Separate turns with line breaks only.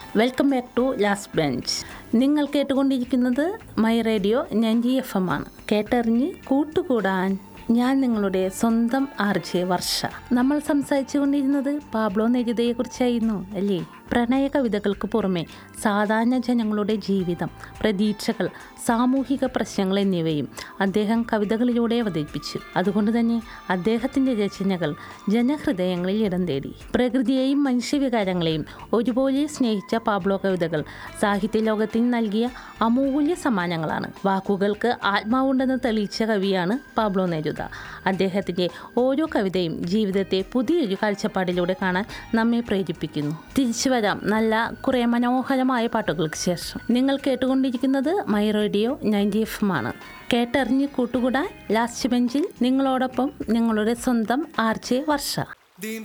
welcome back to last bench നിങ്ങൾ കേട്ടുകൊണ്ടിരിക്കുന്നത് my radio ninety F M ആണ് കേട്ടറിഞ്ഞ് കൂട്ടുകൂടാൻ ഞാൻ നിങ്ങളുടെ സ്വന്തം ആർ ജെ വർഷ നമ്മൾ സംസാരിച്ചു കൊണ്ടിരുന്നത് പാബ്ലോ നെരുതയെക്കുറിച്ചായിരുന്നു അല്ലേ പ്രണയ കവിതകൾക്ക് പുറമെ സാധാരണ ജനങ്ങളുടെ ജീവിതം പ്രതീക്ഷകൾ സാമൂഹിക പ്രശ്നങ്ങൾ എന്നിവയും അദ്ദേഹം കവിതകളിലൂടെ അവതരിപ്പിച്ചു അതുകൊണ്ട് തന്നെ അദ്ദേഹത്തിൻ്റെ രചനകൾ ജനഹൃദയങ്ങളിൽ ഇടം തേടി പ്രകൃതിയെയും മനുഷ്യവികാരങ്ങളെയും ഒരുപോലെ സ്നേഹിച്ച പാബ്ലോ കവിതകൾ സാഹിത്യ ലോകത്തിന് നൽകിയ അമൂല്യ സമ്മാനങ്ങളാണ് വാക്കുകൾക്ക് ആത്മാവുണ്ടെന്ന് തെളിയിച്ച കവിയാണ് പാബ്ലോ നെരുത അദ്ദേഹത്തിൻ്റെ ഓരോ കവിതയും ജീവിതത്തെ പുതിയൊരു കാഴ്ചപ്പാടിലൂടെ കാണാൻ നമ്മെ പ്രേരിപ്പിക്കുന്നു തിരിച്ചു വരാം നല്ല കുറേ മനോഹരമായ പാട്ടുകൾക്ക് ശേഷം നിങ്ങൾ കേട്ടുകൊണ്ടിരിക്കുന്നത് my radio ninety F M ആണ് കേട്ടറിഞ്ഞ് കൂട്ടുകൂടാൻ ലാസ്റ്റ് ബെഞ്ചിൽ നിങ്ങളോടൊപ്പം നിങ്ങളുടെ സ്വന്തം ആർ ജെ വർഷ